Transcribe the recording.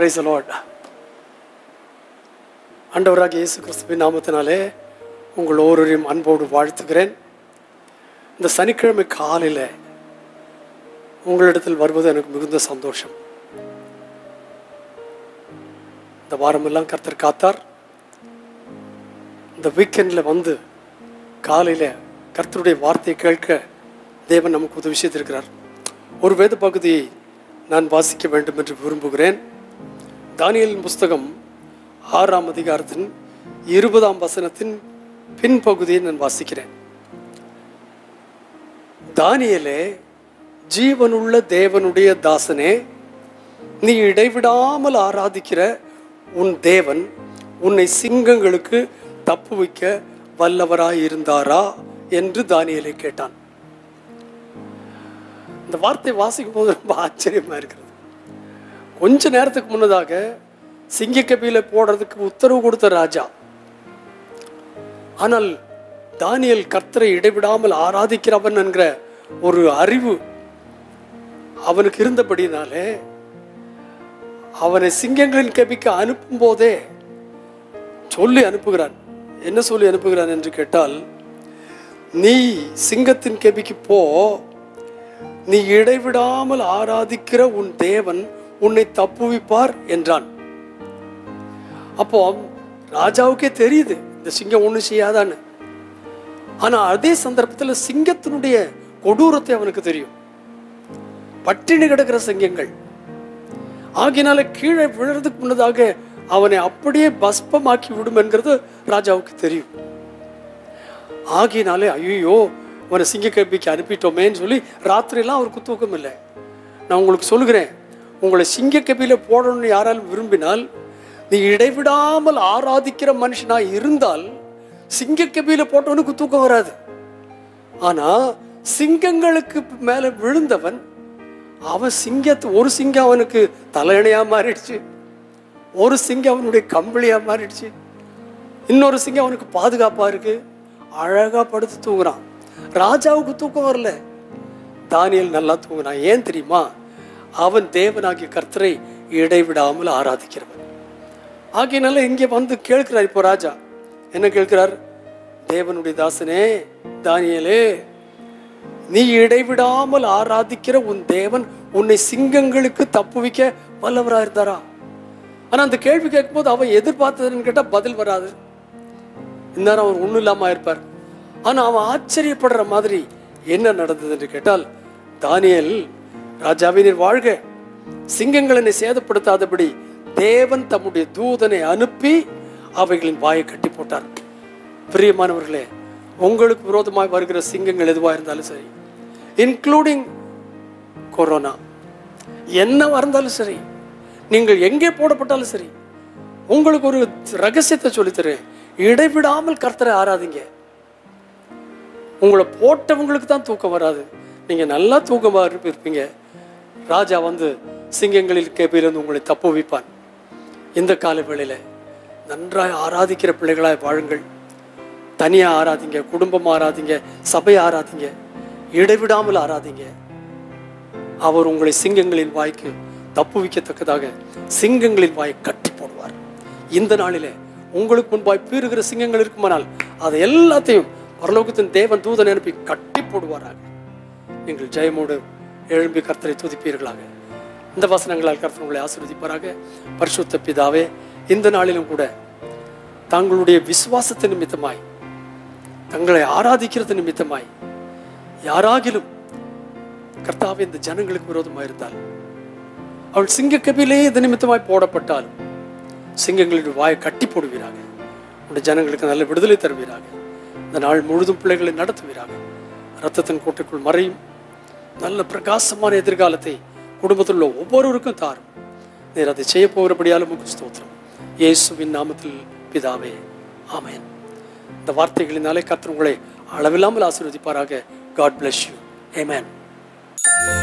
price Lord ஆண்டவராக இயேசு கிறிஸ்துவின் நாமத்தினாலே உங்கள் ஒவ்வொருவரையும் அன்போடு வாழ்த்துகிறேன் இந்த சனிக்கிழமை காலையில் உங்களிடத்தில் வருவது எனக்கு மிகுந்த சந்தோஷம் இந்த வாரமெல்லாம் கர்த்தர் காத்தார் இந்த வீக்கெண்டில் வந்து காலையில் கர்த்தருடைய வார்த்தையை கேட்க தேவன் நமக்கு உதவி செய்திருக்கிறார் ஒரு வேத பகுதியை நான் வாசிக்க வேண்டும் என்று விரும்புகிறேன் தானியலின் புஸ்தகம் ஆறாம் அதிகாரத்தின் இருபதாம் வசனத்தின் பின்பகுதியை நான் வாசிக்கிறேன் தானியலே ஜீவனுள்ள தேவனுடைய தாசனே நீ இடைவிடாமல் ஆராதிக்கிற உன் தேவன் உன்னை சிங்கங்களுக்கு தப்பு வைக்க வல்லவராய் இருந்தாரா என்று தானியலை கேட்டான் இந்த வார்த்தை வாசிக்கும் போது ரொம்ப ஆச்சரியமா இருக்கிறது கொஞ்ச நேரத்துக்கு முன்னதாக சிங்கக்கபியில போடுறதுக்கு உத்தரவு கொடுத்த ராஜா ஆனால் தானியல் கர்த்தரை இடைவிடாமல் ஆராதிக்கிறவன் என்கிற ஒரு அறிவு அவனுக்கு இருந்தபடினாலே அவனை சிங்கங்களின் கபிக்கு அனுப்பும் போதே சொல்லி அனுப்புகிறான் என்ன சொல்லி அனுப்புகிறான் என்று கேட்டால் நீ சிங்கத்தின் கெபிக்கு போ நீ இடைவிடாமல் ஆராதிக்கிற உன் தேவன் உன்னை தப்புவிப்பார் என்றான் அப்போ ராஜாவுக்கே தெரியுது இந்த சிங்கம் ஒன்றும் செய்யாதான்னு ஆனா அதே சந்தர்ப்பத்தில் சிங்கத்தினுடைய கொடூரத்தை அவனுக்கு தெரியும் பட்டினி கிடக்கிற சிங்கங்கள் ஆகினால கீழே விழுறதுக்கு முன்னதாக அவனை அப்படியே பஸ்பமாக்கி விடும் என்கிறது ராஜாவுக்கு தெரியும் ஆகினாலே ஐயோ அவனை சிங்கக்கபிக்கு அனுப்பிட்டோமேன்னு சொல்லி ராத்திரியெல்லாம் அவருக்கு தூக்கம் இல்லை நான் உங்களுக்கு சொல்லுகிறேன் உங்களை சிங்கக்கபியில போடணும்னு யாராலும் விரும்பினால் நீ இடைவிடாமல் ஆராதிக்கிற மனுஷனா இருந்தால் சிங்கக்கபியில போட்டவனுக்கு தூக்கம் வராது ஆனா சிங்கங்களுக்கு மேல விழுந்தவன் அவன் சிங்கத்து ஒரு சிங்கம் அவனுக்கு தலையணையா மாறிடுச்சு ஒரு சிங்கம் அவனுடைய கம்பளியா மாறிடுச்சு இன்னொரு சிங்கம் அவனுக்கு பாதுகாப்பா இருக்கு அழகா படுத்து தூங்குறான் ராஜாவுக்கு தூக்கம் வரல தானியல் நல்லா தூங்குறான் ஏன் தெரியுமா அவன் தேவனாகிய கர்த்தரை இடைவிடாமல் ஆராதிக்கிறவன் ஆகையினால இங்கே வந்து கேட்கிறார் இப்போ ராஜா என்ன கேட்கிறார் தேவனுடைய தாசனே தானியலே நீ இடைவிடாமல் ஆராதிக்கிற உன் தேவன் உன்னை சிங்கங்களுக்கு தப்புவிக்க வல்லவரா இருந்தாரா ஆனா அந்த கேள்வி கேட்கும்போது அவன் எதிர்பார்த்ததுன்னு கேட்டா பதில் வராது இந்நேரம் அவர் ஒன்றும் இல்லாம இருப்பார் ஆனா அவன் ஆச்சரியப்படுற மாதிரி என்ன நடந்தது என்று கேட்டால் தானியல் ராஜாவினர் வாழ்க சிங்கங்கள் என்னை சேதப்படுத்தாதபடி தேவன் தம்முடைய தூதனை அனுப்பி அவைகளின் வாயை கட்டி போட்டார் பிரியமானவர்களே உங்களுக்கு விரோதமாய் வருகிற சிங்கங்கள் எதுவாக இருந்தாலும் சரி இன்க்ளூடிங் கொரோனா என்னவா இருந்தாலும் சரி நீங்கள் எங்கே போடப்பட்டாலும் சரி உங்களுக்கு ஒரு ரகசியத்தை சொல்லித்தரேன் இடைவிடாமல் கர்த்தரை ஆராதிங்க உங்களை போட்டவங்களுக்கு தான் தூக்கம் வராது நீங்க நல்லா தூக்கமா இருப்பீங்க ராஜா வந்து சிங்கங்களில் கேப்பிலிருந்து உங்களை தப்பு வைப்பான் இந்த கால வேளையில நன்றாய் ஆராதிக்கிற பிள்ளைகளாய் வாழுங்கள் தனியா ஆராதிங்க குடும்பம் ஆராதிங்க சபை ஆராதிங்க இடைவிடாமல் ஆராதிங்க அவர் உங்களை சிங்கங்களின் வாய்க்கு தப்புவிக்கத்தக்கதாக சிங்கங்களின் வாயை கட்டி போடுவார் இந்த நாளிலே உங்களுக்கு முன்பாய் பீறுகிற சிங்கங்கள் இருக்குமானால் அதை எல்லாத்தையும் பரலோகத்தின் தேவன் தூதன் அனுப்பி கட்டி போடுவாராக நீங்கள் ஜெயமோடு எழும்பி கர்த்தரை துதிப்பீர்களாக இந்த வசனங்களால் கர்த்தர் உங்களை ஆசீர்வதிப்பாராக பரிசுத்த பிதாவே இந்த நாளிலும் கூட தங்களுடைய விசுவாசத்து நிமித்தமாய் தங்களை ஆராதிக்கிறது நிமித்தமாய் யாராகிலும் கர்த்தாவே இந்த ஜனங்களுக்கு விரோதமாக இருந்தால் அவள் சிங்க கபிலே இது நிமித்தமாய் போடப்பட்டாலும் சிங்கங்களின் வாயை கட்டி போடுவீராக உடைய ஜனங்களுக்கு நல்ல விடுதலை தருவீராக இந்த நாள் முழுதும் பிள்ளைகளை நடத்துவீராக ரத்தத்தின் கோட்டைக்குள் மறையும் நல்ல பிரகாசமான எதிர்காலத்தை குடும்பத்தில் உள்ள ஒவ்வொருவருக்கும் தாரும் நீர் அதை செய்ய போகிறபடியாலும் உங்களுக்கு ஸ்தோத்திரம் இயேசுவின் நாமத்தில் பிதாவே ஆமென் இந்த வார்த்தைகளினாலே கர்த்தர் உங்களை அளவில்லாமல் ஆசீர்வதிப்பாராக காட் bless யூ amen